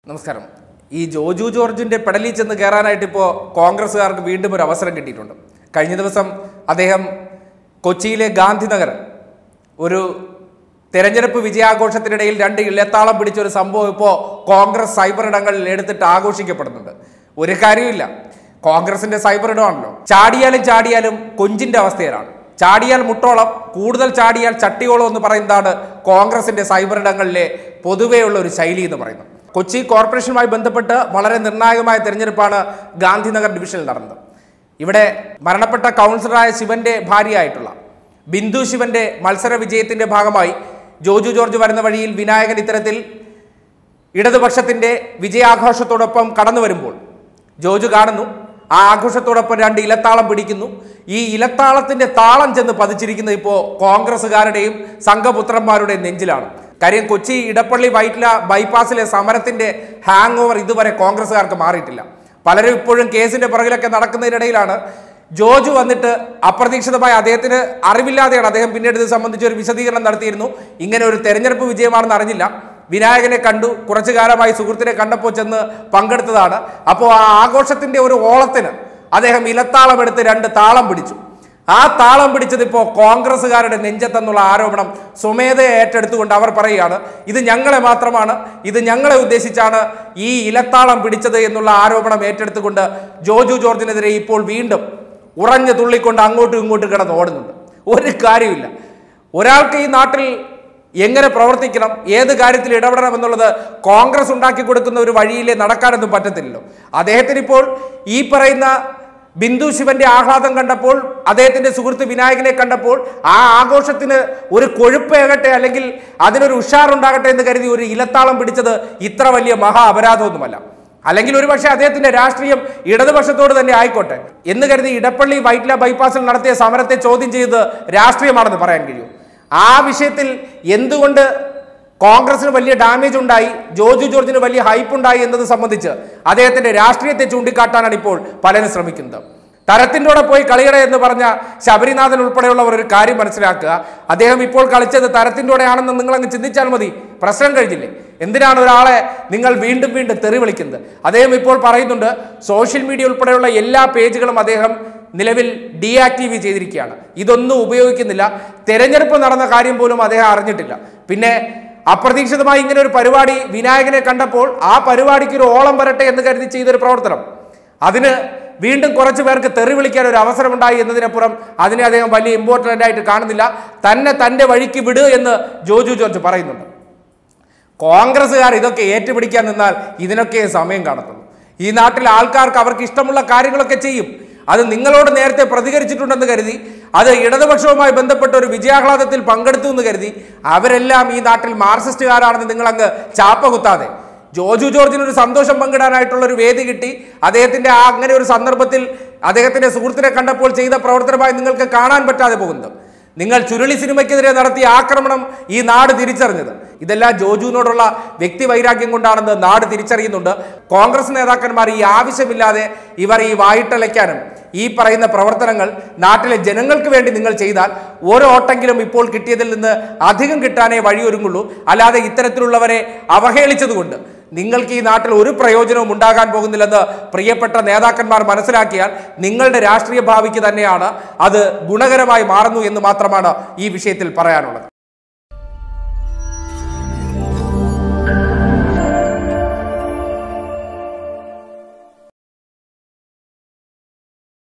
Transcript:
നമസ്കാരം ഈ ജോജു ജോർജിന്റെ പെടലിൽ ചെന്ന് കയറാനായിട്ട് ഇപ്പോൾ കോൺഗ്രസ്സുകാർക്ക് വീണ്ടും ഒരു അവസരം കിട്ടിയിട്ടുണ്ട് കഴിഞ്ഞ ദിവസം അദ്ദേഹം കൊച്ചിയിലെ ഗാന്ധിനഗർ ഒരു തെരഞ്ഞെടുപ്പ് വിജയാഘോഷത്തിനിടയിൽ രണ്ട് ഇല്ലത്താളം പിടിച്ച ഒരു സംഭവം ഇപ്പോൾ കോൺഗ്രസ് സൈബർ ഇടങ്ങളിൽ എടുത്തിട്ട് ആഘോഷിക്കപ്പെടുന്നുണ്ട് ഒരു കാര്യമില്ല കോൺഗ്രസിന്റെ സൈബർ ഇടമാണല്ലോ ചാടിയാലും ചാടിയാലും കൊഞ്ചിന്റെ അവസ്ഥയിലാണ് ചാടിയാൽ മുട്ടോളം കൂടുതൽ ചാടിയാൽ ചട്ടിയോളം എന്ന് പറയുന്നതാണ് കോൺഗ്രസിന്റെ സൈബർ ഇടങ്ങളിലെ പൊതുവെയുള്ള ഒരു ശൈലി എന്ന് പറയുന്നത് കൊച്ചി കോർപ്പറേഷനുമായി ബന്ധപ്പെട്ട് വളരെ നിർണായകമായ തെരഞ്ഞെടുപ്പാണ് ഗാന്ധിനഗർ ഡിവിഷനിൽ നടന്നത് ഇവിടെ മരണപ്പെട്ട കൗൺസിലറായ ശിവന്റെ ഭാര്യയായിട്ടുള്ള ബിന്ദു ശിവന്റെ മത്സര വിജയത്തിന്റെ ഭാഗമായി ജോജു ജോർജ് വരുന്ന വഴിയിൽ വിനായകൻ ഇത്തരത്തിൽ ഇടതുപക്ഷത്തിന്റെ വിജയാഘോഷത്തോടൊപ്പം കടന്നു വരുമ്പോൾ ജോജു കാണുന്നു ആ ആഘോഷത്തോടൊപ്പം രണ്ട് ഇലത്താളം പിടിക്കുന്നു ഈ ഇലത്താളത്തിന്റെ താളം ചെന്ന് പതിച്ചിരിക്കുന്നത് ഇപ്പോൾ കോൺഗ്രസ്സുകാരുടെയും സംഘപുത്രന്മാരുടെയും നെഞ്ചിലാണ് കാര്യം കൊച്ചി ഇടപ്പള്ളി വൈറ്റ്ല ബൈപ്പാസിലെ സമരത്തിന്റെ ഹാങ് ഓവർ ഇതുവരെ കോൺഗ്രസ്സുകാർക്ക് മാറിയിട്ടില്ല പലരും ഇപ്പോഴും കേസിന്റെ പുറകിലൊക്കെ നടക്കുന്നതിനിടയിലാണ് ജോജു വന്നിട്ട് അപ്രതീക്ഷിതമായി അദ്ദേഹത്തിന് അറിവില്ലാതെയാണ് അദ്ദേഹം പിന്നീട് ഇത് സംബന്ധിച്ച് ഒരു വിശദീകരണം നടത്തിയിരുന്നു ഇങ്ങനെ ഒരു തെരഞ്ഞെടുപ്പ് വിജയമാണെന്ന് അറിഞ്ഞില്ല വിനായകനെ കണ്ടു കുറച്ചു കാലമായി സുഹൃത്തിനെ കണ്ടപ്പോൾ ചെന്ന് പങ്കെടുത്തതാണ് അപ്പോൾ ആ ആഘോഷത്തിന്റെ ഒരു ഓളത്തിന് അദ്ദേഹം ഇലത്താളം എടുത്ത് രണ്ട് താളം പിടിച്ചു ആ താളം പിടിച്ചത് ഇപ്പോൾ കോൺഗ്രസ്സുകാരുടെ നെഞ്ചത്തെന്നുള്ള ആരോപണം സ്വമേധയെ ഏറ്റെടുത്തുകൊണ്ട് അവർ പറയുകയാണ് ഇത് ഞങ്ങളെ മാത്രമാണ് ഇത് ഞങ്ങളെ ഉദ്ദേശിച്ചാണ് ഈ ഇലത്താളം പിടിച്ചത് എന്നുള്ള ആരോപണം ഏറ്റെടുത്തുകൊണ്ട് ജോജു ജോർജിനെതിരെ ഇപ്പോൾ വീണ്ടും ഉറഞ്ഞു തുള്ളിക്കൊണ്ട് അങ്ങോട്ടും ഇങ്ങോട്ടും കിടന്ന് ഓടുന്നുണ്ട് ഒരു കാര്യമില്ല ഒരാൾക്ക് ഈ നാട്ടിൽ എങ്ങനെ പ്രവർത്തിക്കണം ഏത് കാര്യത്തിൽ ഇടപെടണം എന്നുള്ളത് കോൺഗ്രസ് ഉണ്ടാക്കി കൊടുക്കുന്ന ഒരു വഴിയിലെ നടക്കാനൊന്നും പറ്റത്തില്ലല്ലോ അദ്ദേഹത്തിന് ഇപ്പോൾ ഈ പറയുന്ന ബിന്ദു ശിവന്റെ ആഹ്ലാദം കണ്ടപ്പോൾ അദ്ദേഹത്തിന്റെ സുഹൃത്ത് വിനായകനെ കണ്ടപ്പോൾ ആ ആഘോഷത്തിന് ഒരു കൊഴുപ്പേകട്ടെ അല്ലെങ്കിൽ അതിനൊരു ഉഷാറുണ്ടാകട്ടെ എന്ന് കരുതി ഒരു ഇലത്താളം പിടിച്ചത് ഇത്ര വലിയ മഹാ അപരാധമൊന്നുമല്ല അല്ലെങ്കിൽ ഒരുപക്ഷെ അദ്ദേഹത്തിന്റെ രാഷ്ട്രീയം ഇടതുപക്ഷത്തോട് തന്നെ ആയിക്കോട്ടെ എന്ന് കരുതി ഇടപ്പള്ളി വൈറ്റ്ല ബൈപ്പാസിൽ നടത്തിയ സമരത്തെ ചോദ്യം ചെയ്ത് രാഷ്ട്രീയമാണെന്ന് പറയാൻ കഴിയും ആ വിഷയത്തിൽ എന്തുകൊണ്ട് കോൺഗ്രസിന് വലിയ ഡാമേജ് ഉണ്ടായി ജോർജു ജോർജിന് വലിയ ഹൈപ്പ് ഉണ്ടായി എന്നത് സംബന്ധിച്ച് അദ്ദേഹത്തിന്റെ രാഷ്ട്രീയത്തെ ചൂണ്ടിക്കാട്ടാനാണ് ഇപ്പോൾ പലരും ശ്രമിക്കുന്നത് തരത്തിൻ്റെ കൂടെ പോയി കളിയട എന്ന് പറഞ്ഞ ശബരിനാഥൻ ഉൾപ്പെടെയുള്ളവർ ഒരു കാര്യം മനസ്സിലാക്കുക അദ്ദേഹം ഇപ്പോൾ കളിച്ചത് തരത്തിൻ്റെ കൂടെയാണെന്ന് നിങ്ങൾ അങ്ങ് ചിന്തിച്ചാൽ മതി പ്രശ്നം കഴിഞ്ഞില്ലേ എന്തിനാണ് ഒരാളെ നിങ്ങൾ വീണ്ടും വീണ്ടും തെറി വിളിക്കുന്നത് അദ്ദേഹം ഇപ്പോൾ പറയുന്നുണ്ട് സോഷ്യൽ മീഡിയ ഉൾപ്പെടെയുള്ള എല്ലാ പേജുകളും അദ്ദേഹം നിലവിൽ ഡീആക്റ്റീവ് ചെയ്തിരിക്കുകയാണ് ഇതൊന്നും ഉപയോഗിക്കുന്നില്ല തെരഞ്ഞെടുപ്പ് നടന്ന കാര്യം പോലും അദ്ദേഹം അറിഞ്ഞിട്ടില്ല പിന്നെ അപ്രതീക്ഷിതമായി ഇങ്ങനെ ഒരു പരിപാടി വിനായകനെ കണ്ടപ്പോൾ ആ പരിപാടിക്ക് ഒരു ഓളം വരട്ടെ എന്ന് കരുതി ചെയ്തൊരു പ്രവർത്തനം അതിന് വീണ്ടും കുറച്ച് പേർക്ക് തെറി വിളിക്കാൻ ഒരു അവസരമുണ്ടായി എന്നതിനപ്പുറം അതിനെ അദ്ദേഹം വലിയ ഇമ്പോർട്ടൻ്റ് ആയിട്ട് കാണുന്നില്ല തന്നെ തൻ്റെ വഴിക്ക് വിടുക എന്ന് ജോജു ജോർജ് പറയുന്നുണ്ട് കോൺഗ്രസ്സുകാർ ഇതൊക്കെ ഏറ്റുപിടിക്കാൻ നിന്നാൽ ഇതിനൊക്കെ സമയം കാണത്തുള്ളൂ ഈ നാട്ടിൽ ആൾക്കാർക്ക് അവർക്ക് ഇഷ്ടമുള്ള കാര്യങ്ങളൊക്കെ ചെയ്യും അത് നിങ്ങളോട് നേരത്തെ പ്രതികരിച്ചിട്ടുണ്ടെന്ന് കരുതി അത് ഇടതുപക്ഷവുമായി ബന്ധപ്പെട്ട ഒരു വിജയാഹ്ലാദത്തിൽ പങ്കെടുത്തു എന്ന് കരുതി അവരെല്ലാം ഈ നാട്ടിൽ മാർക്സിസ്റ്റുകാരാണെന്ന് നിങ്ങൾ അങ്ങ് ചാപ്പ കുത്താതെ ജോജു ജോർജിന് ഒരു സന്തോഷം പങ്കിടാനായിട്ടുള്ള ഒരു വേദി കിട്ടി അദ്ദേഹത്തിന്റെ ആ അങ്ങനെ ഒരു സന്ദർഭത്തിൽ അദ്ദേഹത്തിന്റെ സുഹൃത്തിനെ കണ്ടപ്പോൾ ചെയ്ത പ്രവർത്തനമായി നിങ്ങൾക്ക് കാണാൻ പറ്റാതെ പോകുന്നത് നിങ്ങൾ ചുരുളി സിനിമയ്ക്കെതിരെ നടത്തിയ ആക്രമണം ഈ നാട് തിരിച്ചറിഞ്ഞത് ഇതെല്ലാം ജോജുവിനോടുള്ള വ്യക്തി വൈരാഗ്യം കൊണ്ടാണെന്ന് നാട് തിരിച്ചറിയുന്നുണ്ട് കോൺഗ്രസ് നേതാക്കന്മാർ ഈ ആവശ്യമില്ലാതെ ഇവർ ഈ വായിട്ടലയ്ക്കാനും ഈ പറയുന്ന പ്രവർത്തനങ്ങൾ നാട്ടിലെ ജനങ്ങൾക്ക് വേണ്ടി നിങ്ങൾ ചെയ്താൽ ഓരോ ഓട്ടെങ്കിലും ഇപ്പോൾ കിട്ടിയതിൽ നിന്ന് അധികം കിട്ടാനേ വഴിയൊരുങ്ങുള്ളൂ അല്ലാതെ ഇത്തരത്തിലുള്ളവരെ അവഹേളിച്ചതുകൊണ്ട് നിങ്ങൾക്ക് ഈ നാട്ടിൽ ഒരു പ്രയോജനവും ഉണ്ടാകാൻ പോകുന്നില്ലെന്ന് പ്രിയപ്പെട്ട നേതാക്കന്മാർ മനസ്സിലാക്കിയാൽ നിങ്ങളുടെ രാഷ്ട്രീയ ഭാവിക്ക് തന്നെയാണ് അത് ഗുണകരമായി മാറുന്നു എന്ന് മാത്രമാണ് ഈ വിഷയത്തിൽ പറയാനുള്ളത്